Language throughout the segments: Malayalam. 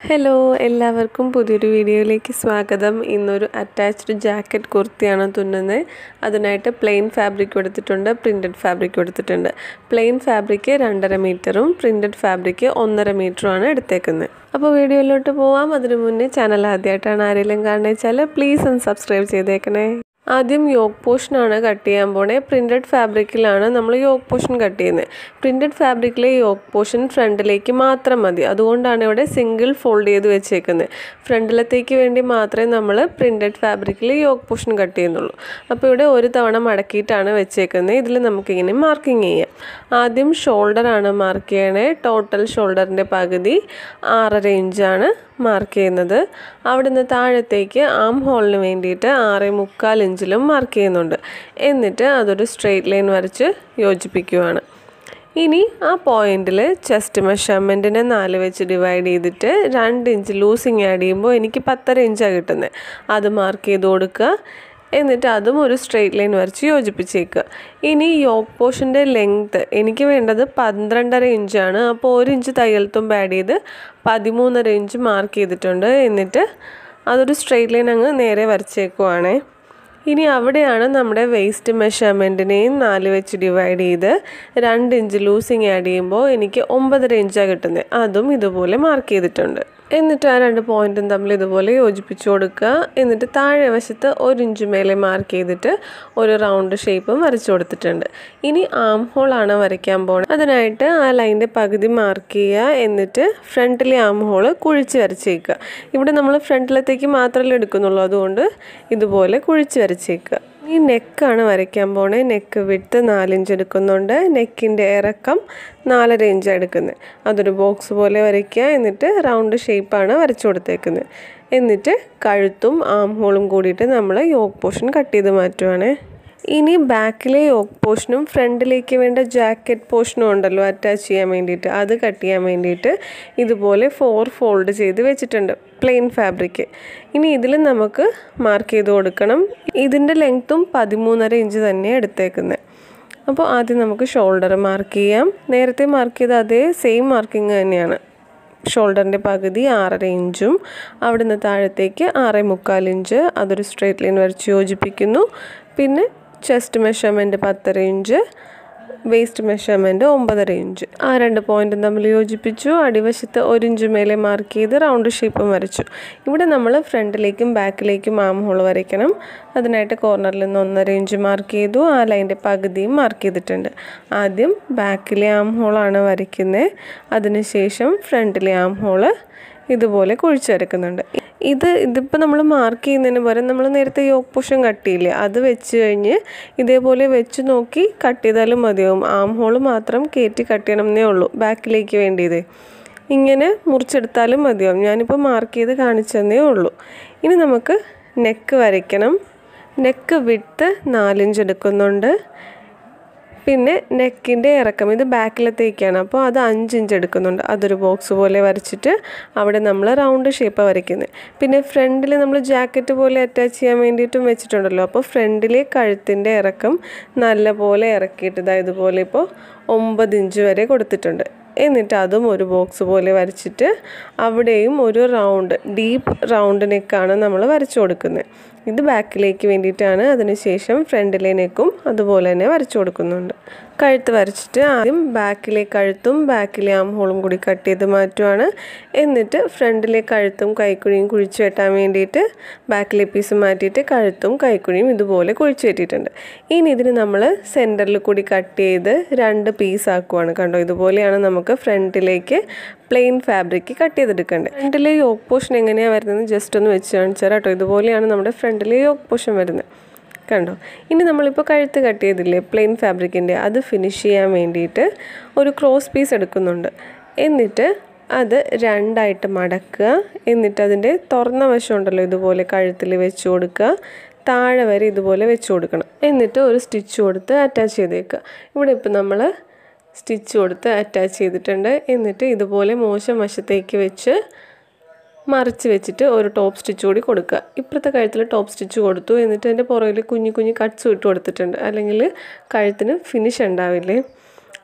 ഹലോ എല്ലാവർക്കും പുതിയൊരു വീഡിയോയിലേക്ക് സ്വാഗതം ഇന്നൊരു അറ്റാച്ച്ഡ് ജാക്കറ്റ് കുർത്തിയാണ് തുന്നുന്നത് അതിനായിട്ട് പ്ലെയിൻ ഫാബ്രിക് എടുത്തിട്ടുണ്ട് പ്രിൻറ്റഡ് ഫാബ്രിക് എടുത്തിട്ടുണ്ട് പ്ലെയിൻ ഫാബ്രിക് രണ്ടര മീറ്ററും പ്രിൻറ്റഡ് ഫാബ്രിക് ഒന്നര മീറ്ററുമാണ് എടുത്തേക്കുന്നത് അപ്പോൾ വീഡിയോയിലോട്ട് പോവാം അതിനു മുന്നേ ചാനൽ ആദ്യമായിട്ടാണ് ആരെങ്കിലും കാണുന്നത് വെച്ചാൽ പ്ലീസ് ഒന്ന് സബ്സ്ക്രൈബ് ചെയ്തേക്കണേ ആദ്യം യോക്ക് പോർഷനാണ് കട്ട് ചെയ്യാൻ പോണേ പ്രിൻറ്റഡ് ഫാബ്രിക്കിലാണ് നമ്മൾ യോക്ക് പോർഷൻ കട്ട് ചെയ്യുന്നത് പ്രിൻറ്റഡ് ഫാബ്രിക്കിലെ യോക്ക് പോർഷൻ ഫ്രണ്ടിലേക്ക് മാത്രം മതി അതുകൊണ്ടാണ് ഇവിടെ സിംഗിൾ ഫോൾഡ് ചെയ്ത് വെച്ചേക്കുന്നത് ഫ്രണ്ടിലത്തേക്ക് വേണ്ടി മാത്രമേ നമ്മൾ പ്രിൻറ്റഡ് ഫാബ്രിക്കിൽ യോക്ക് പോർഷൻ കട്ട് ചെയ്യുന്നുള്ളൂ അപ്പോൾ ഇവിടെ ഒരു തവണ മടക്കിയിട്ടാണ് വെച്ചേക്കുന്നത് ഇതിൽ നമുക്കിങ്ങനെ മാർക്കിങ് ചെയ്യാം ആദ്യം ഷോൾഡറാണ് മാർക്ക് ചെയ്യണേ ടോട്ടൽ ഷോൾഡറിൻ്റെ പകുതി ആറര ഇഞ്ചാണ് മാർക്ക് ചെയ്യുന്നത് അവിടുന്ന് താഴത്തേക്ക് ആം ഹോളിന് വേണ്ടിയിട്ട് ആറ് മുക്കാൽ ഇഞ്ചിലും മാർക്ക് ചെയ്യുന്നുണ്ട് എന്നിട്ട് അതൊരു സ്ട്രെയിറ്റ് ലൈൻ വരച്ച് യോജിപ്പിക്കുവാണ് ഇനി ആ പോയിന്റിൽ ചെസ്റ്റ് മെഷർമെൻറ്റിനെ നാല് വെച്ച് ഡിവൈഡ് ചെയ്തിട്ട് രണ്ട് ഇഞ്ച് ലൂസിങ് ആഡ് ചെയ്യുമ്പോൾ എനിക്ക് പത്തര ഇഞ്ചാണ് കിട്ടുന്നത് അത് മാർക്ക് ചെയ്ത് കൊടുക്കുക എന്നിട്ട് അതും ഒരു സ്ട്രെയിറ്റ് ലൈൻ വരച്ച് യോജിപ്പിച്ചേക്കുക ഇനി യോക്ക് പോർഷൻ്റെ ലെങ്ത്ത് എനിക്ക് വേണ്ടത് പന്ത്രണ്ടര ഇഞ്ചാണ് അപ്പോൾ ഒരു ഇഞ്ച് തയ്യൽ തുമ്പ് ആഡ് ചെയ്ത് പതിമൂന്നര ഇഞ്ച് മാർക്ക് ചെയ്തിട്ടുണ്ട് എന്നിട്ട് അതൊരു സ്ട്രെയിറ്റ് ലൈൻ അങ്ങ് നേരെ വരച്ചേക്കുവാണേ ഇനി അവിടെയാണ് നമ്മുടെ വേസ്റ്റ് മെഷർമെൻറ്റിനെയും നാല് വെച്ച് ഡിവൈഡ് ചെയ്ത് രണ്ട് ഇഞ്ച് ലൂസിങ് ആഡ് ചെയ്യുമ്പോൾ എനിക്ക് ഒമ്പതര ഇഞ്ചാണ് കിട്ടുന്നത് അതും ഇതുപോലെ മാർക്ക് ചെയ്തിട്ടുണ്ട് എന്നിട്ട് ആ രണ്ട് പോയിന്റും തമ്മിൽ ഇതുപോലെ യോജിപ്പിച്ച് കൊടുക്കുക എന്നിട്ട് താഴെ വശത്ത് ഒരു ഇഞ്ച് മേലെ മാർക്ക് ചെയ്തിട്ട് ഒരു റൗണ്ട് ഷേപ്പും വരച്ചു കൊടുത്തിട്ടുണ്ട് ഇനി ആം ഹോളാണ് വരയ്ക്കാൻ പോകുന്നത് അതിനായിട്ട് ആ ലൈൻ്റെ പകുതി മാർക്ക് ചെയ്യുക എന്നിട്ട് ഫ്രണ്ടിലെ ആം ഹോള് കുഴിച്ച് വരച്ചേക്കുക ഇവിടെ നമ്മൾ ഫ്രണ്ടിലത്തേക്ക് മാത്രമല്ലേ എടുക്കുന്നുള്ളൂ അതുകൊണ്ട് ഇതുപോലെ കുഴിച്ച് വരച്ചേക്കുക ഈ നെക്കാണ് വരയ്ക്കാൻ പോണേ നെക്ക് വിട്ട് നാലിഞ്ച് എടുക്കുന്നുണ്ട് നെക്കിൻ്റെ ഇറക്കം നാലര ഇഞ്ച് എടുക്കുന്നത് അതൊരു ബോക്സ് പോലെ വരയ്ക്കുക എന്നിട്ട് റൗണ്ട് ഷേപ്പാണ് വരച്ചു കൊടുത്തേക്കുന്നത് എന്നിട്ട് കഴുത്തും ആം ഹോളും കൂടിയിട്ട് നമ്മൾ യോക്ക് പോർഷൻ കട്ട് ചെയ്ത് മാറ്റുവാണ് ഇനി ബാക്കിലെ യോക്ക് പോർഷനും ഫ്രണ്ടിലേക്ക് വേണ്ട ജാക്കറ്റ് പോർഷനും ഉണ്ടല്ലോ അറ്റാച്ച് ചെയ്യാൻ വേണ്ടിയിട്ട് അത് കട്ട് ചെയ്യാൻ വേണ്ടിയിട്ട് ഇതുപോലെ ഫോർ ഫോൾഡ് ചെയ്ത് വെച്ചിട്ടുണ്ട് പ്ലെയിൻ ഫാബ്രിക് ഇനി ഇതിൽ നമുക്ക് മാർക്ക് ചെയ്ത് കൊടുക്കണം ഇതിൻ്റെ ലെങ്ത്തും പതിമൂന്നര ഇഞ്ച് തന്നെയാണ് എടുത്തേക്കുന്നത് അപ്പോൾ ആദ്യം നമുക്ക് ഷോൾഡർ മാർക്ക് ചെയ്യാം നേരത്തെ മാർക്ക് ചെയ്ത അതേ സെയിം മാർക്കിംഗ് തന്നെയാണ് ഷോൾഡറിൻ്റെ പകുതി ആറര ഇഞ്ചും അവിടുന്ന് താഴത്തേക്ക് ആറ് മുക്കാൽ ഇഞ്ച് അതൊരു സ്ട്രെയിറ്റ് ലൈൻ വരച്ച് യോജിപ്പിക്കുന്നു പിന്നെ ചെസ്റ്റ് മെഷർമെൻറ്റ് പത്തര ഇഞ്ച് വേസ്റ്റ് മെഷർമെൻറ്റ് ഒമ്പതര ഇഞ്ച് ആ രണ്ട് പോയിൻറ്റും തമ്മിൽ യോജിപ്പിച്ചു അടിവശത്ത് ഒരു ഇഞ്ച് മേലെ മാർക്ക് ചെയ്ത് റൗണ്ട് ഷേപ്പും വരച്ചു ഇവിടെ നമ്മൾ ഫ്രണ്ടിലേക്കും ബാക്കിലേക്കും ആം ഹോൾ വരയ്ക്കണം അതിനായിട്ട് കോർണറിൽ നിന്ന് ഒന്നര ഇഞ്ച് മാർക്ക് ചെയ്തു ആ ലൈൻ്റെ പകുതിയും മാർക്ക് ചെയ്തിട്ടുണ്ട് ആദ്യം ബാക്കിലെ ആം ഹോളാണ് വരയ്ക്കുന്നത് അതിനുശേഷം ഫ്രണ്ടിലെ ആം ഹോള് ഇതുപോലെ കുഴിച്ചെടുക്കുന്നുണ്ട് ഇത് ഇതിപ്പോൾ നമ്മൾ മാർക്ക് ചെയ്യുന്നതിന് പകരം നമ്മൾ നേരത്തെ യോക്ക് പോഷൻ കട്ട് ചെയ്യില്ലേ അത് വെച്ച് കഴിഞ്ഞ് ഇതേപോലെ വെച്ച് നോക്കി കട്ട് ചെയ്താലും മതിയാവും ആം ഹോൾ മാത്രം കയറ്റി കട്ട് ചെയ്യണം എന്നേ ഉള്ളൂ ബാക്കിലേക്ക് വേണ്ടിയത് ഇങ്ങനെ മുറിച്ചെടുത്താലും മതിയാവും ഞാനിപ്പോൾ മാർക്ക് ചെയ്ത് കാണിച്ചതന്നേ ഉള്ളൂ ഇനി നമുക്ക് നെക്ക് വരയ്ക്കണം നെക്ക് വിട്ട് നാലിഞ്ച് എടുക്കുന്നുണ്ട് പിന്നെ നെക്കിൻ്റെ ഇറക്കം ഇത് ബാക്കിലത്തേക്കാണ് അപ്പോൾ അത് അഞ്ച് ഇഞ്ച് എടുക്കുന്നുണ്ട് അതൊരു ബോക്സ് പോലെ വരച്ചിട്ട് അവിടെ നമ്മൾ റൗണ്ട് ഷേപ്പാണ് വരയ്ക്കുന്നത് പിന്നെ ഫ്രണ്ടിൽ നമ്മൾ ജാക്കറ്റ് പോലെ അറ്റാച്ച് ചെയ്യാൻ വേണ്ടിയിട്ടും വെച്ചിട്ടുണ്ടല്ലോ അപ്പോൾ ഫ്രണ്ടിലെ കഴുത്തിൻ്റെ ഇറക്കം നല്ല പോലെ ഇറക്കിയിട്ട് ഇതാ ഇതുപോലെ ഇപ്പോൾ ഒമ്പത് ഇഞ്ച് വരെ കൊടുത്തിട്ടുണ്ട് എന്നിട്ട് അതും ഒരു ബോക്സ് പോലെ വരച്ചിട്ട് അവിടെയും ഒരു റൗണ്ട് ഡീപ്പ് റൗണ്ട് നെക്കാണ് നമ്മൾ വരച്ചു കൊടുക്കുന്നത് ഇത് ബാക്കിലേക്ക് വേണ്ടിയിട്ടാണ് അതിനുശേഷം ഫ്രണ്ടിലെ നെക്കും അതുപോലെ തന്നെ വരച്ചു കൊടുക്കുന്നുണ്ട് കഴുത്ത് വരച്ചിട്ട് ആദ്യം ബാക്കിലെ കഴുത്തും ബാക്കിലെ ആം ഹോളും കൂടി കട്ട് ചെയ്ത് മാറ്റുവാണ് എന്നിട്ട് ഫ്രണ്ടിലെ കഴുത്തും കൈക്കുഴിയും കുഴിച്ചു വെട്ടാൻ വേണ്ടിയിട്ട് ബാക്കിലെ പീസ് മാറ്റിയിട്ട് കഴുത്തും കൈക്കുഴിയും ഇതുപോലെ കുഴിച്ചു വെട്ടിയിട്ടുണ്ട് ഇനി ഇതിന് നമ്മൾ സെൻറ്ററിൽ കൂടി കട്ട് ചെയ്ത് രണ്ട് പീസ് ആക്കുവാണ് കണ്ടോ ഇതുപോലെയാണ് നമുക്ക് ഫ്രണ്ടിലേക്ക് പ്ലെയിൻ ഫാബ്രിക് കട്ട് ചെയ്തെടുക്കേണ്ടത് ഫ്രണ്ടിലെ യോക്ക് പോർഷൻ എങ്ങനെയാണ് വരുന്നത് ജസ്റ്റ് ഒന്ന് വെച്ച് കാണിച്ചാൽ കേട്ടോ ഇതുപോലെയാണ് നമ്മുടെ ഫ്രണ്ടിലെ യോക്ക് പോർഷൻ വരുന്നത് കണ്ടോ ഇനി നമ്മളിപ്പോൾ കഴുത്ത് കട്ട് ചെയ്തില്ലേ പ്ലെയിൻ ഫാബ്രിക്കിൻ്റെ അത് ഫിനിഷ് ചെയ്യാൻ വേണ്ടിയിട്ട് ഒരു ക്രോസ് പീസ് എടുക്കുന്നുണ്ട് എന്നിട്ട് അത് രണ്ടായിട്ട് മടക്കുക എന്നിട്ട് അതിൻ്റെ തുറന്ന വശം ഉണ്ടല്ലോ ഇതുപോലെ കഴുത്തിൽ വെച്ച് കൊടുക്കുക താഴെ വരെ ഇതുപോലെ വെച്ച് കൊടുക്കണം എന്നിട്ട് ഒരു സ്റ്റിച്ച് കൊടുത്ത് അറ്റാച്ച് ചെയ്തേക്കുക ഇവിടെ ഇപ്പോൾ നമ്മൾ സ്റ്റിച്ച് കൊടുത്ത് അറ്റാച്ച് ചെയ്തിട്ടുണ്ട് എന്നിട്ട് ഇതുപോലെ മോശം വശത്തേക്ക് വെച്ച് മറിച്ച് വെച്ചിട്ട് ഒരു ടോപ്പ് സ്റ്റിച്ച് കൂടി കൊടുക്കുക ഇപ്പുറത്തെ കഴുത്തിൽ ടോപ്പ് സ്റ്റിച്ച് കൊടുത്തു എന്നിട്ട് അതിൻ്റെ പുറകിൽ കുഞ്ഞു കുഞ്ഞു കട്ട്സ് ഇട്ട് കൊടുത്തിട്ടുണ്ട് അല്ലെങ്കിൽ കഴുത്തിന് ഫിനിഷ് ഉണ്ടാവില്ലേ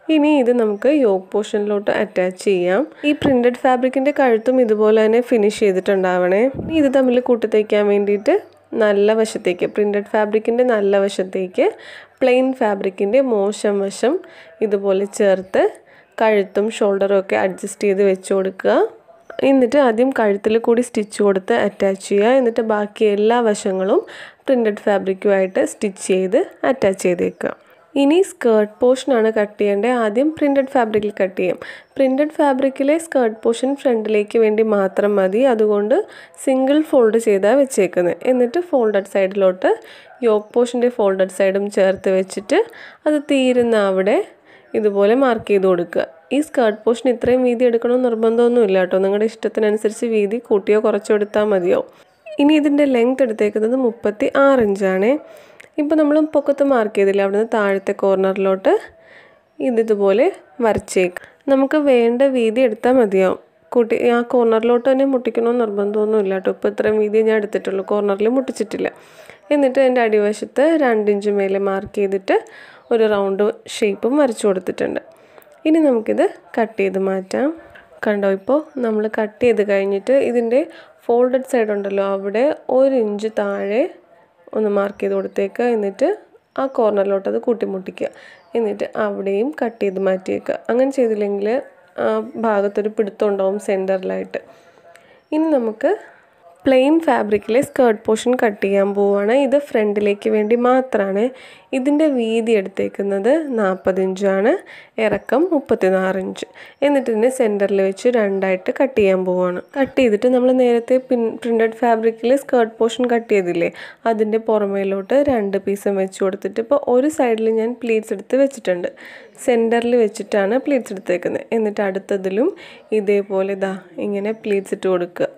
ഇനി ഇത് നമുക്ക് യോഗ് പോർഷനിലോട്ട് അറ്റാച്ച് ചെയ്യാം ഈ പ്രിൻറ്റഡ് ഫാബ്രിക്കിൻ്റെ കഴുത്തും ഇതുപോലെ തന്നെ ഫിനിഷ് ചെയ്തിട്ടുണ്ടാവണേ ഇനി ഇത് തമ്മിൽ കൂട്ടി തയ്ക്കാൻ വേണ്ടിയിട്ട് നല്ല വശത്തേക്ക് പ്രിൻറ്റഡ് ഫാബ്രിക്കിൻ്റെ നല്ല വശത്തേക്ക് പ്ലെയിൻ ഫാബ്രിക്കിൻ്റെ മോശം വശം ഇതുപോലെ ചേർത്ത് കഴുത്തും ഷോൾഡറും ഒക്കെ അഡ്ജസ്റ്റ് ചെയ്ത് വെച്ച് കൊടുക്കുക എന്നിട്ട് ആദ്യം കഴുത്തിൽ കൂടി സ്റ്റിച്ച് കൊടുത്ത് അറ്റാച്ച് ചെയ്യുക എന്നിട്ട് ബാക്കി എല്ലാ വശങ്ങളും പ്രിൻറ്റഡ് ഫാബ്രിക്കുമായിട്ട് സ്റ്റിച്ച് ചെയ്ത് അറ്റാച്ച് ചെയ്തേക്കുക ഇനി സ്കേർട്ട് പോർഷനാണ് കട്ട് ചെയ്യേണ്ടത് ആദ്യം പ്രിൻറ്റഡ് ഫാബ്രിക്കിൽ കട്ട് ചെയ്യാം പ്രിൻറ്റഡ് ഫാബ്രിക്കിലെ സ്കേർട്ട് പോർഷൻ ഫ്രണ്ടിലേക്ക് വേണ്ടി മാത്രം മതി അതുകൊണ്ട് സിംഗിൾ ഫോൾഡ് ചെയ്താണ് വെച്ചേക്കുന്നത് എന്നിട്ട് ഫോൾഡഡ് സൈഡിലോട്ട് യോക്ക് പോർഷൻ്റെ ഫോൾഡഡ് സൈഡും ചേർത്ത് വെച്ചിട്ട് അത് തീരുന്ന അവിടെ ഇതുപോലെ മാർക്ക് ചെയ്ത് കൊടുക്കുക ഈ സ്കേർട്ട് പോർഷൻ ഇത്രയും വീതി എടുക്കണമെന്ന് നിർബന്ധമൊന്നുമില്ല കേട്ടോ നിങ്ങളുടെ ഇഷ്ടത്തിനനുസരിച്ച് വീതി കൂട്ടിയോ കുറച്ചോ എടുത്താൽ മതിയോ ഇനി ഇതിൻ്റെ ലെങ്ത് എടുത്തേക്കുന്നത് മുപ്പത്തി ആറ് ഇഞ്ചാണേ ഇപ്പോൾ നമ്മൾ പൊക്കത്ത് മാർക്ക് ചെയ്തില്ല അവിടുന്ന് താഴത്തെ കോർണറിലോട്ട് ഇതിതുപോലെ വരച്ചേക്ക് നമുക്ക് വേണ്ട വീതി എടുത്താൽ മതിയാവും കൂട്ടി ആ കോർണറിലോട്ട് തന്നെ മുട്ടിക്കണമെന്ന് നിർബന്ധമൊന്നുമില്ല കേട്ടോ ഇപ്പോൾ ഇത്രയും വീതി ഞാൻ എടുത്തിട്ടുള്ളൂ കോർണറിൽ മുട്ടിച്ചിട്ടില്ല എന്നിട്ട് എൻ്റെ അടിവശത്ത് രണ്ടിഞ്ച് മേലെ മാർക്ക് ചെയ്തിട്ട് ഒരു റൗണ്ട് ഷേപ്പും വരച്ചു കൊടുത്തിട്ടുണ്ട് ഇനി നമുക്കിത് കട്ട് ചെയ്ത് മാറ്റാം കണ്ടോ ഇപ്പോൾ നമ്മൾ കട്ട് ചെയ്ത് കഴിഞ്ഞിട്ട് ഇതിൻ്റെ ഫോൾഡഡ് സൈഡ് ഉണ്ടല്ലോ അവിടെ ഒരു ഇഞ്ച് താഴെ ഒന്ന് മാർക്ക് ചെയ്ത് കൊടുത്തേക്കുക എന്നിട്ട് ആ കോർണറിലോട്ട് അത് കൂട്ടിമുട്ടിക്കുക എന്നിട്ട് അവിടെയും കട്ട് ചെയ്ത് മാറ്റിയേക്കുക അങ്ങനെ ചെയ്തില്ലെങ്കിൽ ആ ഭാഗത്തൊരു പിടുത്തം ഉണ്ടാവും സെൻറ്ററിലായിട്ട് ഇനി നമുക്ക് പ്ലെയിൻ ഫാബ്രിക്കിലെ സ്കേർട്ട് പോർഷൻ കട്ട് ചെയ്യാൻ പോവുകയാണ് ഇത് ഫ്രണ്ടിലേക്ക് വേണ്ടി മാത്രമാണ് ഇതിൻ്റെ വീതി എടുത്തേക്കുന്നത് നാൽപ്പത് ഇഞ്ചാണ് ഇറക്കം മുപ്പത്തിനാറ് ഇഞ്ച് എന്നിട്ട് ഇതിനെ സെൻറ്ററിൽ വെച്ച് രണ്ടായിട്ട് കട്ട് ചെയ്യാൻ പോവുകയാണ് കട്ട് ചെയ്തിട്ട് നമ്മൾ നേരത്തെ പിൻ പ്രിൻറ്റഡ് ഫാബ്രിക്കിൽ സ്കേർട്ട് പോർഷൻ കട്ട് ചെയ്തില്ലേ അതിൻ്റെ പുറമേലോട്ട് രണ്ട് പീസും വെച്ച് കൊടുത്തിട്ട് ഇപ്പോൾ ഒരു സൈഡിൽ ഞാൻ പ്ലീറ്റ്സ് എടുത്ത് വെച്ചിട്ടുണ്ട് സെൻറ്ററിൽ വെച്ചിട്ടാണ് പ്ലീറ്റ്സ് എടുത്തേക്കുന്നത് എന്നിട്ട് അടുത്തതിലും ഇതേപോലെ ഇതാ ഇങ്ങനെ പ്ലീറ്റ്സ് ഇട്ട് കൊടുക്കുക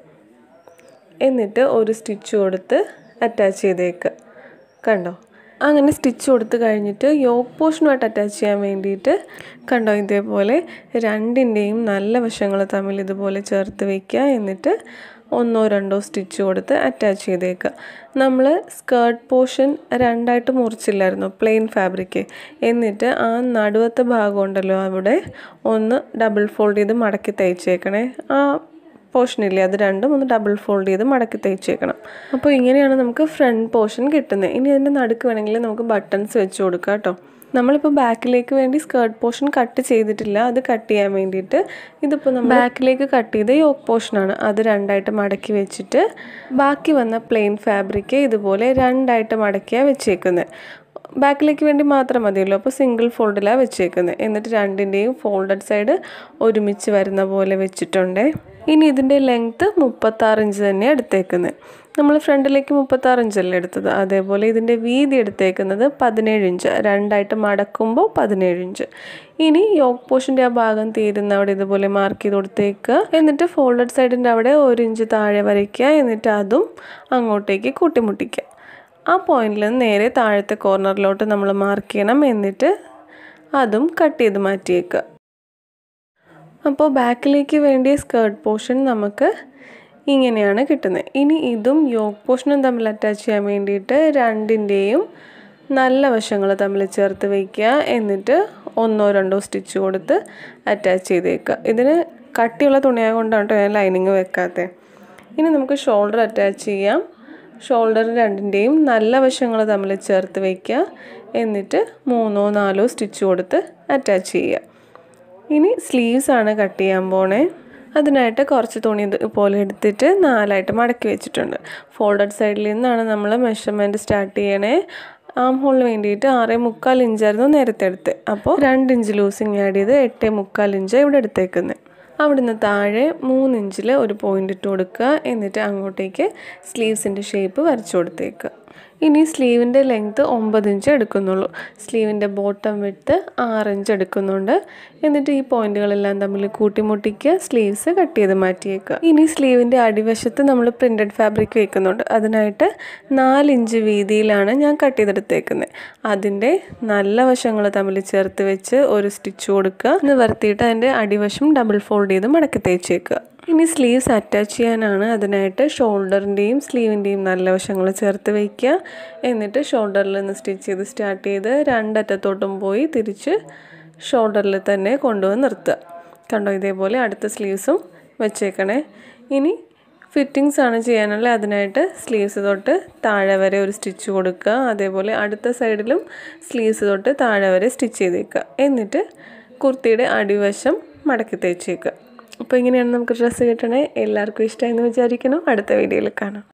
എന്നിട്ട് ഒരു സ്റ്റിച്ച് കൊടുത്ത് അറ്റാച്ച് ചെയ്തേക്കുക കണ്ടോ അങ്ങനെ സ്റ്റിച്ച് കൊടുത്ത് കഴിഞ്ഞിട്ട് യോക്ക് പോർഷനുമായിട്ട് അറ്റാച്ച് ചെയ്യാൻ വേണ്ടിയിട്ട് കണ്ടോ ഇതേപോലെ രണ്ടിൻ്റെയും നല്ല വശങ്ങൾ തമ്മിൽ ഇതുപോലെ ചേർത്ത് വയ്ക്കുക എന്നിട്ട് ഒന്നോ രണ്ടോ സ്റ്റിച്ച് കൊടുത്ത് അറ്റാച്ച് ചെയ്തേക്കുക നമ്മൾ സ്കേർട്ട് പോർഷൻ രണ്ടായിട്ട് മുറിച്ചില്ലായിരുന്നു പ്ലെയിൻ ഫാബ്രിക് എന്നിട്ട് ആ നടുവത്തെ ഭാഗം ഉണ്ടല്ലോ അവിടെ ഒന്ന് ഡബിൾ ഫോൾഡ് ചെയ്ത് മടക്കി തയ്ച്ചേക്കണേ ആ പോർഷനില്ലേ അത് രണ്ടും ഒന്ന് ഡബിൾ ഫോൾഡ് ചെയ്ത് മടക്കി തയ്ച്ചേക്കണം അപ്പോൾ ഇങ്ങനെയാണ് നമുക്ക് ഫ്രണ്ട് പോർഷൻ കിട്ടുന്നത് ഇനി അതിൻ്റെ നടുക്ക് വേണമെങ്കിൽ നമുക്ക് ബട്ടൺസ് വെച്ച് കൊടുക്കാം കേട്ടോ നമ്മളിപ്പോൾ ബാക്കിലേക്ക് വേണ്ടി സ്കേർട്ട് പോർഷൻ കട്ട് ചെയ്തിട്ടില്ല അത് കട്ട് ചെയ്യാൻ വേണ്ടിയിട്ട് ഇതിപ്പോൾ നമ്മൾ ബാക്കിലേക്ക് കട്ട് ചെയ്ത യോക്ക് പോർഷനാണ് അത് രണ്ടായിട്ട് മടക്കി വെച്ചിട്ട് ബാക്കി വന്ന പ്ലെയിൻ ഫാബ്രിക് ഇതുപോലെ രണ്ടായിട്ട് മടക്കിയാണ് വെച്ചേക്കുന്നത് ബാക്കിലേക്ക് വേണ്ടി മാത്രം മതിയല്ലോ അപ്പോൾ സിംഗിൾ ഫോൾഡിലാണ് വെച്ചേക്കുന്നത് എന്നിട്ട് രണ്ടിൻ്റെയും ഫോൾഡഡ് സൈഡ് ഒരുമിച്ച് വരുന്ന പോലെ വെച്ചിട്ടുണ്ട് ഇനി ഇതിൻ്റെ ലെങ്ത്ത് മുപ്പത്താറ് ഇഞ്ച് തന്നെയാണ് എടുത്തേക്കുന്നത് നമ്മൾ ഫ്രണ്ടിലേക്ക് മുപ്പത്താറ് ഇഞ്ചല്ലേ എടുത്തത് അതേപോലെ ഇതിൻ്റെ വീതി എടുത്തേക്കുന്നത് പതിനേഴ് ഇഞ്ച് രണ്ടായിട്ട് മടക്കുമ്പോൾ പതിനേഴ് ഇഞ്ച് ഇനി യോക്ക് പോഷൻ്റെ ആ ഭാഗം തീരുന്ന അവിടെ ഇതുപോലെ മാർക്ക് ചെയ്ത് കൊടുത്തേക്കുക എന്നിട്ട് ഫോൾഡഡ് സൈഡിൻ്റെ അവിടെ ഒരു ഇഞ്ച് താഴെ വരയ്ക്കുക എന്നിട്ട് അതും അങ്ങോട്ടേക്ക് കൂട്ടിമുട്ടിക്കുക ആ പോയിന്റിൽ നിന്ന് നേരെ താഴത്തെ കോർണറിലോട്ട് നമ്മൾ മാർക്ക് ചെയ്യണം എന്നിട്ട് അതും കട്ട് ചെയ്ത് മാറ്റിയേക്കുക അപ്പോൾ ബാക്കിലേക്ക് വേണ്ടിയ സ്കേർട്ട് പോർഷൻ നമുക്ക് ഇങ്ങനെയാണ് കിട്ടുന്നത് ഇനി ഇതും യോക്ക് പോർഷനും തമ്മിൽ അറ്റാച്ച് ചെയ്യാൻ വേണ്ടിയിട്ട് രണ്ടിൻ്റെയും നല്ല വശങ്ങൾ തമ്മിൽ ചേർത്ത് വയ്ക്കുക എന്നിട്ട് ഒന്നോ രണ്ടോ സ്റ്റിച്ച് കൊടുത്ത് അറ്റാച്ച് ചെയ്തേക്കുക ഇതിന് കട്ടിയുള്ള തുണിയായ കൊണ്ടാണ് കേട്ടോ ഞാൻ ലൈനിങ് വെക്കാത്തത് ഇനി നമുക്ക് ഷോൾഡർ അറ്റാച്ച് ചെയ്യാം ഷോൾഡർ രണ്ടിൻ്റെയും നല്ല വശങ്ങൾ തമ്മിൽ ചേർത്ത് വയ്ക്കുക എന്നിട്ട് മൂന്നോ നാലോ സ്റ്റിച്ച് കൊടുത്ത് അറ്റാച്ച് ചെയ്യുക ഇനി സ്ലീവ്സ് ആണ് കട്ട് ചെയ്യാൻ പോണേ അതിനായിട്ട് കുറച്ച് തുണി ഇതുപോലെ എടുത്തിട്ട് നാലായിട്ട് മടക്കി വെച്ചിട്ടുണ്ട് ഫോൾഡഡ് സൈഡിൽ നിന്നാണ് നമ്മൾ മെഷർമെൻറ്റ് സ്റ്റാർട്ട് ചെയ്യണേ ആം ഹോളിന് വേണ്ടിയിട്ട് ആറേ മുക്കാൽ ഇഞ്ചായിരുന്നു നേരത്തെ എടുത്ത് അപ്പോൾ രണ്ട് ഇഞ്ച് ലൂസിങ് ആഡ് ചെയ്ത് എട്ടേ മുക്കാൽ ഇഞ്ച് ഇവിടെ എടുത്തേക്കുന്നത് അവിടുന്ന് താഴെ മൂന്ന് ഇഞ്ചിൽ ഒരു പോയിൻ്റ് ഇട്ട് കൊടുക്കുക എന്നിട്ട് അങ്ങോട്ടേക്ക് സ്ലീവ്സിൻ്റെ ഷേപ്പ് വരച്ചു കൊടുത്തേക്കുക ഇനി സ്ലീവിൻ്റെ ലെങ്ത്ത് ഒമ്പത് ഇഞ്ച് എടുക്കുന്നുള്ളൂ സ്ലീവിൻ്റെ ബോട്ടം വിട്ട് ആറ് ഇഞ്ച് എടുക്കുന്നുണ്ട് എന്നിട്ട് ഈ പോയിന്റുകളെല്ലാം തമ്മിൽ കൂട്ടിമുട്ടിക്കുക സ്ലീവ്സ് കട്ട് ചെയ്ത് മാറ്റിയേക്കുക ഇനി സ്ലീവിൻ്റെ അടിവശത്ത് നമ്മൾ പ്രിൻറ്റഡ് ഫാബ്രിക് വെക്കുന്നുണ്ട് അതിനായിട്ട് നാലിഞ്ച് വീതിയിലാണ് ഞാൻ കട്ട് ചെയ്തെടുത്തേക്കുന്നത് അതിൻ്റെ നല്ല വശങ്ങൾ തമ്മിൽ ചേർത്ത് വെച്ച് ഒരു സ്റ്റിച്ച് കൊടുക്കുക എന്ന് വരുത്തിയിട്ട് അതിൻ്റെ അടിവശം ഡബിൾ ഫോൾഡ് ചെയ്ത് മടക്കി തേച്ചേക്കുക ഇനി സ്ലീവ്സ് അറ്റാച്ച് ചെയ്യാനാണ് അതിനായിട്ട് ഷോൾഡറിൻ്റെയും സ്ലീവിൻ്റെയും നല്ല വശങ്ങൾ ചേർത്ത് വയ്ക്കുക എന്നിട്ട് ഷോൾഡറിൽ നിന്ന് സ്റ്റിച്ച് ചെയ്ത് സ്റ്റാർട്ട് ചെയ്ത് രണ്ടറ്റത്തോട്ടും പോയി തിരിച്ച് ഷോൾഡറിൽ തന്നെ കൊണ്ടുവന്ന് നിർത്തുക കണ്ടോ ഇതേപോലെ അടുത്ത സ്ലീവ്സും വെച്ചേക്കണേ ഇനി ഫിറ്റിങ്സ് ആണ് ചെയ്യാനുള്ളത് അതിനായിട്ട് സ്ലീവ്സ് തൊട്ട് താഴെ വരെ ഒരു സ്റ്റിച്ച് കൊടുക്കുക അതേപോലെ അടുത്ത സൈഡിലും സ്ലീവ്സ് തൊട്ട് താഴെ വരെ സ്റ്റിച്ച് ചെയ്തേക്കുക എന്നിട്ട് കുർത്തിയുടെ അടിവശം മടക്കി തേച്ചേക്കുക അപ്പോൾ ഇങ്ങനെയാണ് നമുക്ക് ഡ്രസ്സ് കിട്ടണേ എല്ലാവർക്കും ഇഷ്ടമായി എന്ന് വിചാരിക്കണം അടുത്ത വീഡിയോയിൽ കാണാം